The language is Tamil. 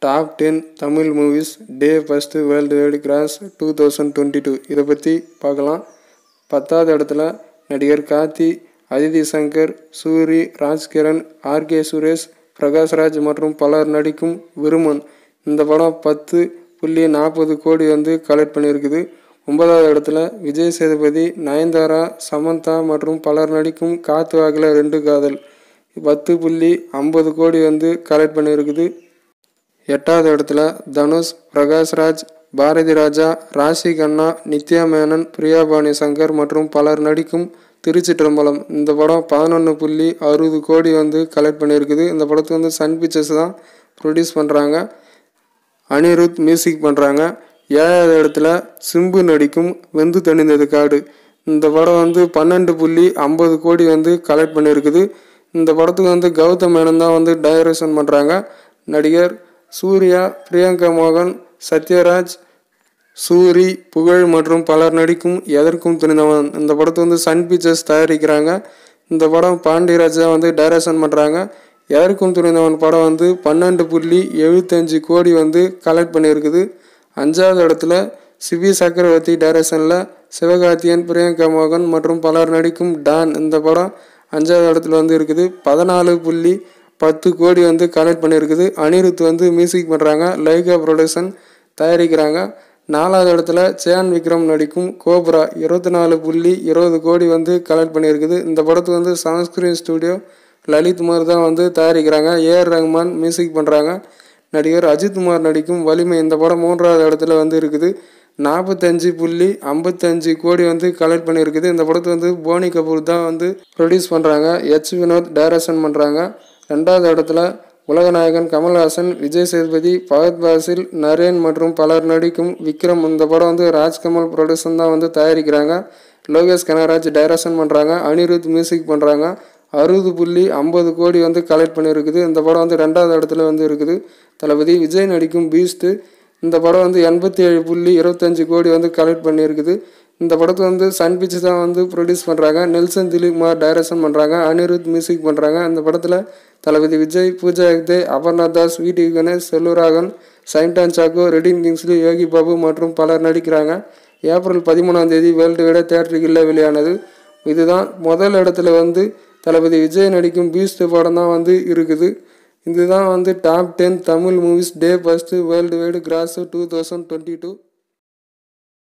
top ten Tamil movies day first worldwide gross two thousand twenty two இதை பற்றி பார்க்கலாம் பத்தாவது இடத்துல நடிகர் கார்த்தி அதிதி சங்கர் சூரி ராஜ்கிரண் ஆர்கே சுரேஷ் பிரகாஷ்ராஜ் மற்றும் பலர் நடிக்கும் விருமன் இந்த படம் பத்து புள்ளி நாற்பது கோடி வந்து கலெக்ட் பண்ணியிருக்குது ஒன்பதாவது இடத்துல விஜய் சேதுபதி நயன்தாரா சமந்தா மற்றும் பலர் நடிக்கும் காத்து வாக்கில் ரெண்டு காதல் பத்து புள்ளி ஐம்பது கோடி வந்து கலெக்ட் பண்ணியிருக்குது எட்டாவது இடத்துல தனுஷ் பிரகாஷ்ராஜ் பாரதி ராஜா ராஷி கண்ணா நித்யா மேனன் பிரியாபாணி சங்கர் மற்றும் பலர் நடிக்கும் திருச்சிற்றம்பலம் இந்த படம் பதினொன்று புள்ளி அறுபது கோடி வந்து கலெக்ட் பண்ணியிருக்குது இந்த படத்தை வந்து சன் பிக்சர்ஸ் தான் ப்ரொடியூஸ் பண்ணுறாங்க அனிருத் மியூசிக் பண்ணுறாங்க ஏழாவது இடத்துல சிம்பு நடிக்கும் வெந்து தணிந்தது காடு இந்த படம் வந்து பன்னெண்டு புள்ளி ஐம்பது கோடி வந்து கலெக்ட் பண்ணியிருக்குது இந்த படத்துக்கு வந்து கௌதம் மேனன் தான் வந்து டைரக்ஷன் பண்ணுறாங்க நடிகர் சூர்யா பிரியங்கா மோகன் சத்யராஜ் சூரி புகழ் மற்றும் பலர் நடிக்கும் எதற்கும் துணிந்தவன் இந்த படத்தை வந்து சன் பிக்சர்ஸ் தயாரிக்கிறாங்க இந்த படம் பாண்டியராஜ் தான் வந்து டைரக்ஷன் பண்ணுறாங்க எதற்கும் துணிந்தவன் படம் வந்து பன்னெண்டு புள்ளி எழுபத்தஞ்சு கோடி வந்து கலெக்ட் பண்ணியிருக்குது அஞ்சாவது இடத்துல சிவி சக்கரவர்த்தி டைரக்ஷனில் சிவகார்த்தியன் பிரியங்கா மோகன் மற்றும் பலர் நடிக்கும் டான் இந்த படம் அஞ்சாவது இடத்துல வந்து இருக்குது பதினாலு புள்ளி பத்து கோடி வந்து கலெக்ட் பண்ணியிருக்குது அனிருத் வந்து மியூசிக் பண்ணுறாங்க லைகா ப்ரொடக்ஷன் தயாரிக்கிறாங்க நாலாவது இடத்துல சேன் விக்ரம் நடிக்கும் கோப்ரா இருபத்தி நாலு புள்ளி இருபது கோடி வந்து கலெக்ட் பண்ணியிருக்குது இந்த படத்துக்கு வந்து சன்ஸ்கிரீன் ஸ்டுடியோ லலித் குமார் தான் வந்து தயாரிக்கிறாங்க ஏஆர் ரஹ்மான் மியூசிக் பண்ணுறாங்க நடிகர் அஜித் குமார் நடிக்கும் வலிமை இந்த படம் மூன்றாவது இடத்துல வந்து இருக்குது நாற்பத்தஞ்சு புள்ளி ஐம்பத்தஞ்சு கோடி வந்து கலெக்ட் பண்ணியிருக்குது இந்த படத்தை வந்து போனி கபூர் தான் வந்து ப்ரொடியூஸ் பண்ணுறாங்க எச் வினோத் டைரக்ஷன் பண்ணுறாங்க ரெண்டாவது இடத்துல உலகநாயகன் கமல்ஹாசன் விஜய் சேதுபதி பகத் பாசில் நரேன் மற்றும் பலர் நடிக்கும் விக்ரம் இந்த படம் வந்து ராஜ்கமல் ப்ரொடக்ஷன் தான் வந்து தயாரிக்கிறாங்க லோகேஷ் கனகராஜ் டைரக்ஷன் பண்ணுறாங்க அனிருத் மியூசிக் பண்ணுறாங்க அறுபது புள்ளி ஐம்பது கோடி வந்து கலெக்ட் பண்ணியிருக்குது இந்த படம் வந்து ரெண்டாவது இடத்துல வந்து இருக்குது தளபதி விஜய் நடிக்கும் பீஸ்ட்டு இந்த படம் வந்து எண்பத்தி ஏழு புள்ளி இருபத்தஞ்சு கோடி வந்து கலெக்ட் பண்ணியிருக்குது இந்த படத்தை வந்து சன் பிக்சர்ஸ் தான் வந்து ப்ரொடியூஸ் பண்ணுறாங்க நெல்சன் திலீப் குமார் டைரக்ஷன் பண்ணுறாங்க அனிருத் மியூசிக் பண்ணுறாங்க இந்த படத்தில் தளபதி விஜய் பூஜா ஹெக்தே அபர்நாத் தாஸ் வீட்டி கணேஷ் செல்வராகன் சைன்டான் சாக்கோ ரெடின் கிங்ஸ்லி யோகி பாபு மற்றும் பலர் நடிக்கிறாங்க ஏப்ரல் பதிமூணாம் தேதி வேர்ல்டு விட தேட்டருக்குள்ளே வெளியானது இதுதான் முதல் இடத்துல வந்து தளபதி விஜய் நடிக்கும் பீஸ்ட் படம் தான் வந்து இருக்குது இதுதான் வந்து top ten Tamil movies day first worldwide gross two thousand twenty two